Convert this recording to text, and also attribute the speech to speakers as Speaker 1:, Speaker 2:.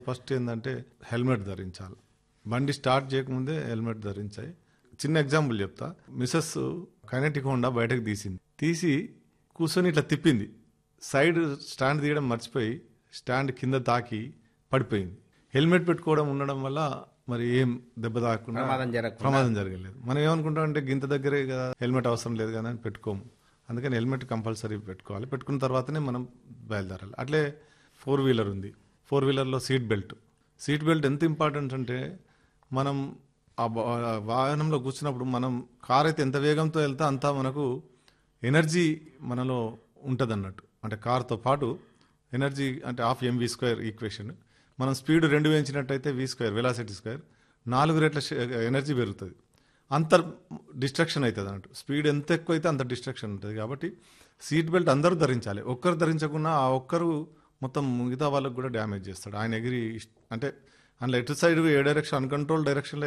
Speaker 1: First ఏంటంటే helmet ధరించాలి బండి స్టార్ట్ చేయకముందే హెల్మెట్ ధరించాయి చిన్న ఎగ్జాంపుల్ చెప్తా మిసెస్ కైనటిక్ హోండా బయటకు తీసింది తీసి కూర్చొని ఇట్లా తిప్పింది సైడ్ స్టాండ్ తీయడం మర్చిపోయి స్టాండ్ కింద తాకి పడిపోయింది హెల్మెట్ పెట్టుకోవడం ఉండడం వల్ల మరి ఏం దెబ్బ తాకుండా
Speaker 2: ప్రమాదం జరగకుండా.
Speaker 1: ప్రమాదం జరగలేదు మనం ఏమనుకుంటాం అంటే గింత దగ్గరే కదా హెల్మెట్ అవసరం లేదు కదా అని పెట్టుకోము అందుకని హెల్మెట్ కంపల్సరీ పెట్టుకోవాలి పెట్టుకున్న తర్వాతనే మనం బయలుదేరాలి అట్లే ఫోర్ వీలర్ ఉంది ఫోర్ వీలర్లో సీట్ బెల్ట్ సీట్ బెల్ట్ ఎంత ఇంపార్టెంట్ అంటే మనం ఆ బా- ఆ వాహనంలో కూర్చున్నప్పుడు మనం కార్ అయితే ఎంత వేగంతో వెళ్తే అంత మనకు ఎనర్జీ మనలో ఉంటుంది అన్నట్టు అంటే కార్తో పాటు ఎనర్జీ అంటే హాఫ్ ఎంవి స్క్వేర్ ఈక్వేషన్ మనం స్పీడ్ రెండు పెంచినట్టయితే వి స్క్వేర్ వెలాసిటీ స్క్వేర్ నాలుగు రెట్ల శ- ఎనర్జీ పెరుగుతుంది అంత డిస్ట్రక్షన్ అవుతుంది అన్నట్టు స్పీడ్ ఎంత ఎక్కువ అయితే అంత డిస్ట్రక్షన్ ఉంటుంది కాబట్టి సీట్ బెల్ట్ అందరూ ధరించాలి ఒక్కరు ధరించకుండా ఆ ఒక్కరు మొత్తం మిగతా వాళ్ళకు కూడా డ్యామేజ్ చేస్తాడు ఆయన ఎగిరి ఇష్- అంటే అందులో ఎటు సైడ్ ఏ డైరెక్షన్ అన్కంట్రోల్ డైరెక్షన్లో